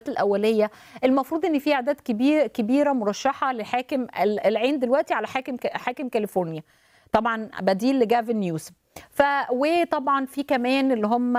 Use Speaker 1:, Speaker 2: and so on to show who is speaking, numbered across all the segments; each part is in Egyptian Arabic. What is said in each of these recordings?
Speaker 1: الاوليه المفروض ان في اعداد كبير كبيره مرشحه لحاكم ال- العين دلوقتي على حاكم ك- حاكم كاليفورنيا طبعا بديل لجافن نيوسم ف وطبعا في كمان اللي هم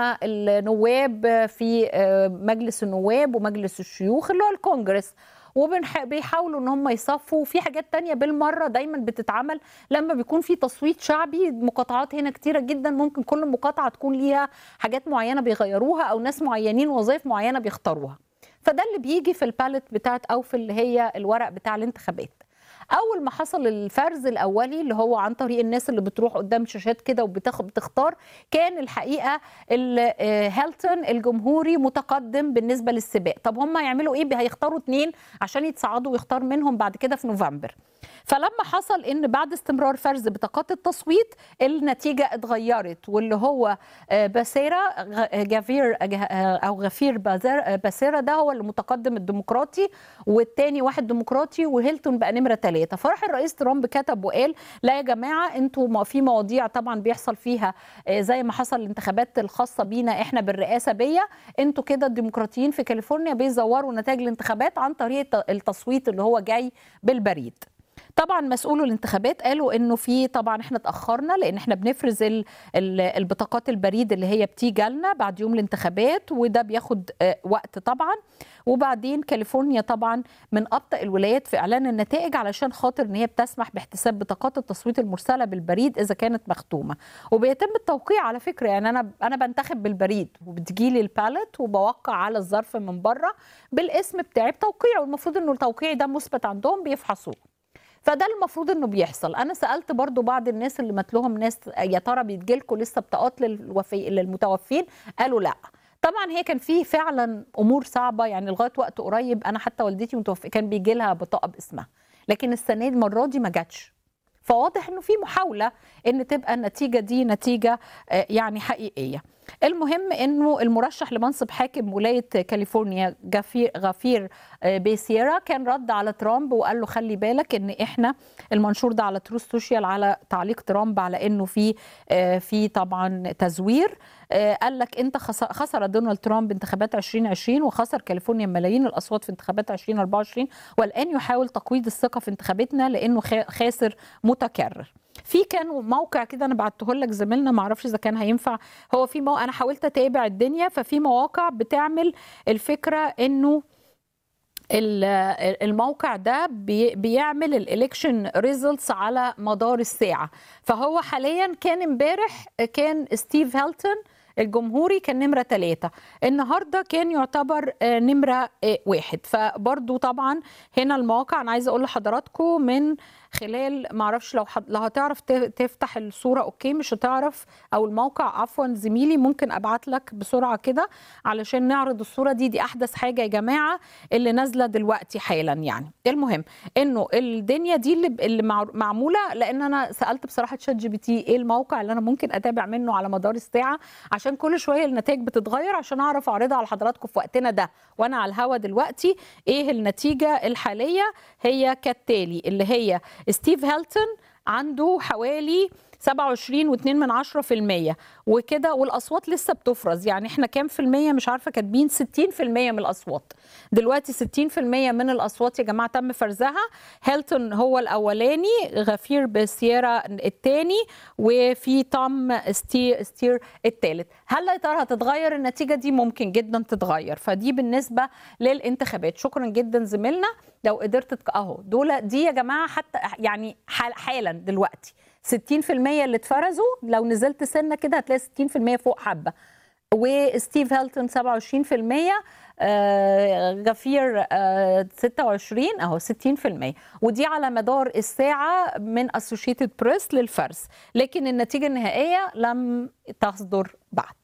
Speaker 1: النواب في آه، مجلس النواب ومجلس الشيوخ اللي هو الكونجرس وبيحاولوا ان هم يصفوا في حاجات تانية بالمره دايما بتتعمل لما بيكون في تصويت شعبي مقاطعات هنا كتيره جدا ممكن كل مقاطعه تكون ليها حاجات معينه بيغيروها او ناس معينين وظائف معينه بيختاروها فده اللي بيجي في الباليت بتاعت او في اللي هي الورق بتاع الانتخابات اول ما حصل الفرز الاولي اللي هو عن طريق الناس اللي بتروح قدام شاشات كده وبتاخد بتختار كان الحقيقه ال- آه، هيلتون الجمهوري متقدم بالنسبه للسباق طب هم هيعملوا ايه هيختاروا اتنين عشان يتصعدوا ويختار منهم بعد كده في نوفمبر فلما حصل ان بعد استمرار فرز بطاقات التصويت النتيجه اتغيرت واللي هو آه، باسيرا غ- جافير آه، او غفير بازر- آه، باسيرا ده هو المتقدم الديمقراطي والتاني واحد ديمقراطي وهيلتون بقى نمره ثلاثه فراح الرئيس ترامب كتب وقال لا يا جماعه انتوا ما- في مواضيع طبعا بيحصل فيها آه، زي ما حصل الانتخابات الخاصه بينا احنا بالرئاسه بيا انتوا كده الديمقراطيين في كاليفورنيا بيزوروا نتائج الانتخابات عن طريق الت- التصويت اللي هو جاي بالبريد طبعا مسؤولو الانتخابات قالوا انه في طبعا احنا اتاخرنا لان احنا بنفرز ال- ال- البطاقات البريد اللي هي بتيجي لنا بعد يوم الانتخابات وده بياخد آه، وقت طبعا وبعدين كاليفورنيا طبعا من ابطا الولايات في اعلان النتائج علشان خاطر ان هي بتسمح باحتساب بطاقات التصويت المرسله بالبريد اذا كانت مختومه وبيتم التوقيع على فكره يعني انا انا بنتخب بالبريد وبتجيلي البالت وبوقع على الظرف من بره بالاسم بتاعي بتوقيع والمفروض انه التوقيع ده مثبت عندهم بيفحصوه فده المفروض انه بيحصل انا سالت برضو بعض الناس اللي مات لهم ناس يا ترى بيتجيلكوا لسه بطاقات للوفي للمتوفين قالوا لا طبعا هي كان في فعلا امور صعبه يعني لغايه وقت قريب انا حتى والدتي متوفيه كان بيجي لها بطاقه باسمها لكن السنه دي المره دي ما جاتش فواضح انه في محاوله ان تبقى النتيجه دي نتيجه آه، يعني حقيقيه المهم انه المرشح لمنصب حاكم ولايه كاليفورنيا غفير غفير آه، بيسيرا كان رد على ترامب وقال له خلي بالك ان احنا المنشور ده على تروس سوشيال على تعليق ترامب على انه في آه، في طبعا تزوير آه، قال لك انت خس- خسر دونالد ترامب انتخابات 2020 وخسر كاليفورنيا ملايين الاصوات في انتخابات 2024 والان يحاول تقويض الثقه في انتخاباتنا لانه خا- خاسر متكرر في كان موقع كده انا بعته لك زميلنا ما اعرفش اذا كان هينفع هو في مو... انا حاولت اتابع الدنيا ففي مواقع بتعمل الفكره انه ال- الموقع ده بي- بيعمل الالكشن ريزلتس على مدار الساعه فهو حاليا كان امبارح كان ستيف هيلتون الجمهوري كان نمرة ثلاثة النهاردة كان يعتبر آه، نمرة آه، واحد فبرضو طبعا هنا المواقع أنا عايزة أقول لحضراتكم من خلال معرفش لو حد... لو هتعرف ت- تفتح الصورة أوكي مش هتعرف أو الموقع عفوا زميلي ممكن أبعت لك بسرعة كده علشان نعرض الصورة دي دي أحدث حاجة يا جماعة اللي نازلة دلوقتي حالا يعني المهم إنه الدنيا دي اللي, اللي مع- معمولة لأن أنا سألت بصراحة شات جي بي تي إيه الموقع اللي أنا ممكن أتابع منه على مدار الساعة عشان كل شوية النتائج بتتغير عشان أعرف أعرضها على حضراتكم في وقتنا ده وأنا على الهوا دلوقتي إيه النتيجة الحالية هي كالتالي اللي هي ستيف هيلتون عنده حوالي 27.2 من عشرة في المية وكده والأصوات لسه بتفرز يعني احنا كام في المية مش عارفة كاتبين 60 في المية من الأصوات دلوقتي 60 في المية من الأصوات يا جماعة تم فرزها هيلتون هو الأولاني غفير بسيارة الثاني وفي توم ستي ستير الثالث هل يا ترى هتتغير النتيجة دي ممكن جدا تتغير فدي بالنسبة للانتخابات شكرا جدا زميلنا لو قدرت تك... اهو دول دي يا جماعه حتى يعني حال حالا دلوقتي 60% اللي اتفرزوا لو نزلت سنه كده هتلاقي 60% فوق حبه وستيف هيلتون 27% آه غفير آه 26 اهو 60% ودي على مدار الساعه من اسوشيتد بريس للفرز لكن النتيجه النهائيه لم تصدر بعد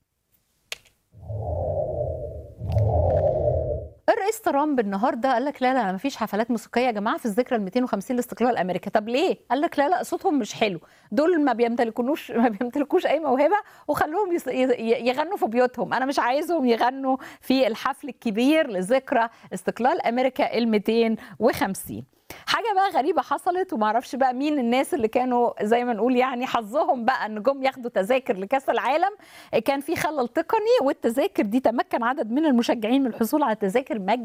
Speaker 1: الرئيس ترامب النهارده قال لك لا لا ما فيش حفلات موسيقيه يا جماعه في الذكرى ال 250 لاستقلال امريكا طب ليه قال لك لا لا صوتهم مش حلو دول ما بيمتلكوش ما بيمتلكوش اي موهبه وخلوهم يص- ي- يغنوا في بيوتهم انا مش عايزهم يغنوا في الحفل الكبير لذكرى استقلال امريكا ال 250 حاجه بقى غريبه حصلت ومعرفش بقى مين الناس اللي كانوا زي ما نقول يعني حظهم بقى ان جم ياخدوا تذاكر لكاس العالم كان في خلل تقني والتذاكر دي تمكن عدد من المشجعين من الحصول على تذاكر مجانيه